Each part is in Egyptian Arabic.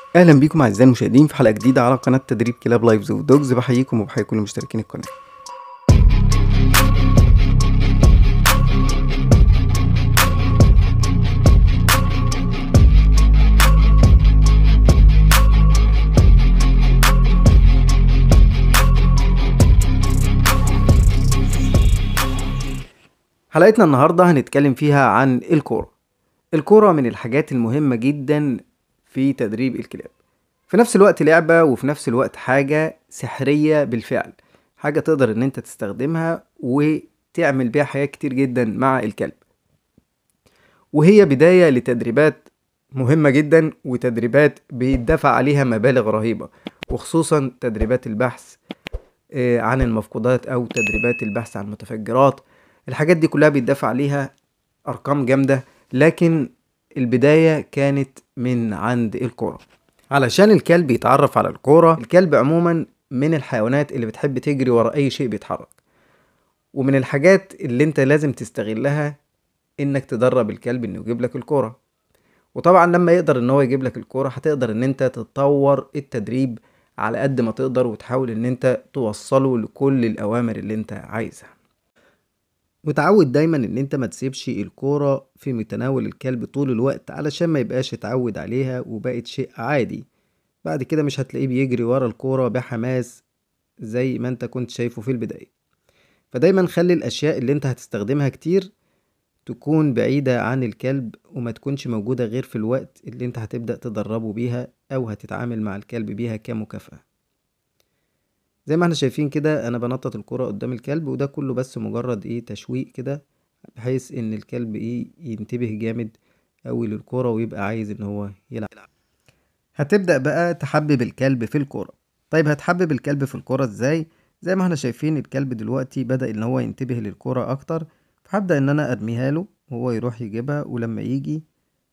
اهلا بيكم اعزائي المشاهدين في حلقه جديده على قناه تدريب كلاب لايفز ودوجز بحييكم وبحيي كل مشتركين القناه حلقتنا النهارده هنتكلم فيها عن الكوره الكوره من الحاجات المهمه جدا في تدريب الكلاب في نفس الوقت لعبة وفي نفس الوقت حاجة سحرية بالفعل حاجة تقدر ان انت تستخدمها وتعمل بيها حاجات كتير جدا مع الكلب وهي بداية لتدريبات مهمة جدا وتدريبات بيدفع عليها مبالغ رهيبة وخصوصا تدريبات البحث آه، عن المفقودات او تدريبات البحث عن المتفجرات الحاجات دي كلها بيدفع عليها ارقام جامدة لكن البداية كانت من عند الكورة علشان الكلب يتعرف على الكورة الكلب عموما من الحيوانات اللي بتحب تجري ورا أي شيء بيتحرك ومن الحاجات اللي انت لازم تستغلها انك تدرب الكلب انه يجيب لك الكورة وطبعا لما يقدر ان هو يجيب لك الكورة هتقدر ان انت تطور التدريب على قد ما تقدر وتحاول ان انت توصله لكل الاوامر اللي انت عايزها وتعود دايما ان انت ما تسيبش الكورة في متناول الكلب طول الوقت علشان ما يبقاش اتعود عليها وبقت شيء عادي بعد كده مش هتلاقيه بيجري ورا الكورة بحماس زي ما انت كنت شايفه في البداية فدايما خلي الاشياء اللي انت هتستخدمها كتير تكون بعيدة عن الكلب وما تكونش موجودة غير في الوقت اللي انت هتبدأ تدربه بيها او هتتعامل مع الكلب بيها كمكافأة زي ما احنا شايفين كده انا بنطط الكرة قدام الكلب وده كله بس مجرد ايه تشويق كده بحيث ان الكلب ايه ينتبه جامد اوي للكرة ويبقى عايز ان هو يلعب هتبدأ بقى تحبب الكلب في الكرة طيب هتحبب الكلب في الكرة ازاي زي ما احنا شايفين الكلب دلوقتي بدأ ان هو ينتبه للكرة اكتر فهبدأ ان انا ارميها له وهو يروح يجيبها ولما يجي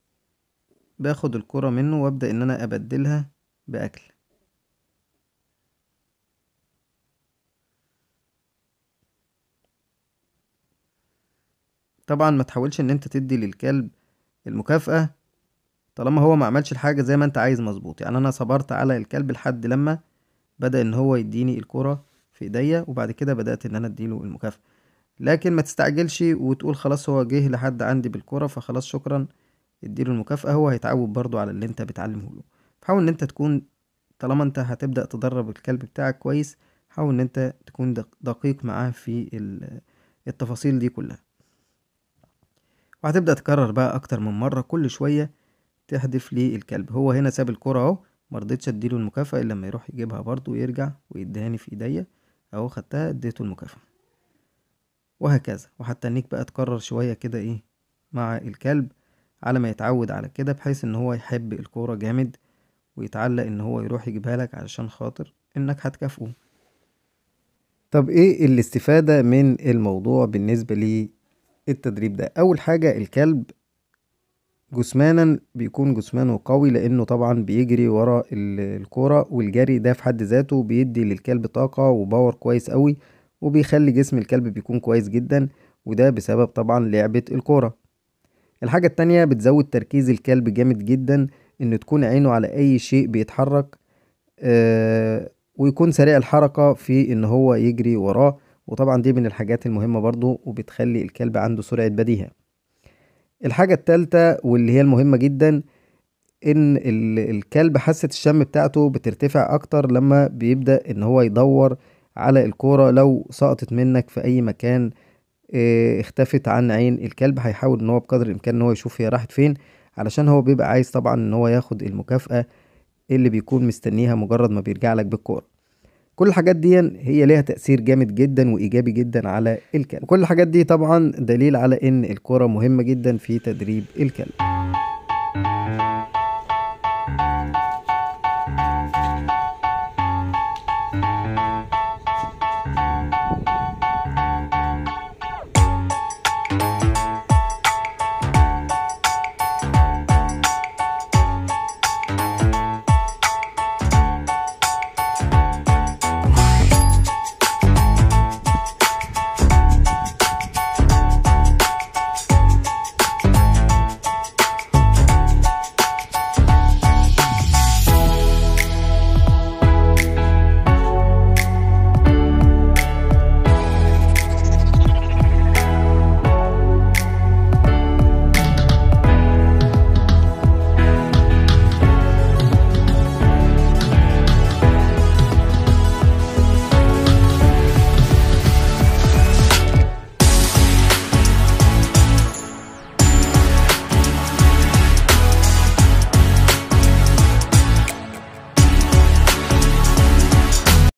باخد الكرة منه وابدأ ان انا ابدلها باكل طبعا ما تحاولش ان انت تدي للكلب المكافأة طالما هو ما عملش الحاجة زي ما انت عايز مظبوط يعني انا صبرت على الكلب لحد لما بدأ ان هو يديني الكرة في ايديا وبعد كده بدأت ان انا اديله المكافأة لكن ما تستعجلش وتقول خلاص هو جه لحد عندي بالكرة فخلاص شكرا اديله المكافأة هو هيتعود برضو على اللي انت بتعلمه له حاول ان انت تكون طالما انت هتبدأ تدرب الكلب بتاعك كويس حاول ان انت تكون دقيق معاه في التفاصيل دي كلها وهتبدأ تكرر بقى أكتر من مرة كل شوية تحدف للكلب هو هنا ساب الكرة اهو مرضتش اديله المكافأة الا لما يروح يجيبها برضه ويرجع ويدهاني في ايديا اهو خدتها اديته المكافأة وهكذا وهتنيك بقى تكرر شوية كده ايه مع الكلب على ما يتعود على كده بحيث ان هو يحب الكورة جامد ويتعلق ان هو يروح يجيبها لك علشان خاطر انك هتكافئه طب ايه الاستفادة من الموضوع بالنسبة لي التدريب ده اول حاجة الكلب جسمانا بيكون جسمانه قوي لانه طبعا بيجري ورا الكورة والجري ده في حد ذاته بيدي للكلب طاقة وباور كويس قوي وبيخلي جسم الكلب بيكون كويس جدا وده بسبب طبعا لعبة الكورة الحاجة التانية بتزود تركيز الكلب جامد جدا ان تكون عينه على اي شيء بيتحرك آه ويكون سريع الحركة في ان هو يجري وراه وطبعا دي من الحاجات المهمة برضو وبتخلي الكلب عنده سرعة بديهة الحاجة التالتة واللي هي المهمة جدا ان الكلب حاسة الشم بتاعته بترتفع اكتر لما بيبدأ ان هو يدور على الكورة لو سقطت منك في اي مكان اه اختفت عن عين الكلب هيحاول ان هو بقدر الامكان ان هو يشوف هي راحت فين علشان هو بيبقى عايز طبعا ان هو ياخد المكافأة اللي بيكون مستنيها مجرد ما بيرجع لك بالكورة كل الحاجات دي هي ليها تأثير جامد جدا وإيجابي جدا على الكلب وكل الحاجات دي طبعا دليل على إن الكرة مهمة جدا في تدريب الكلب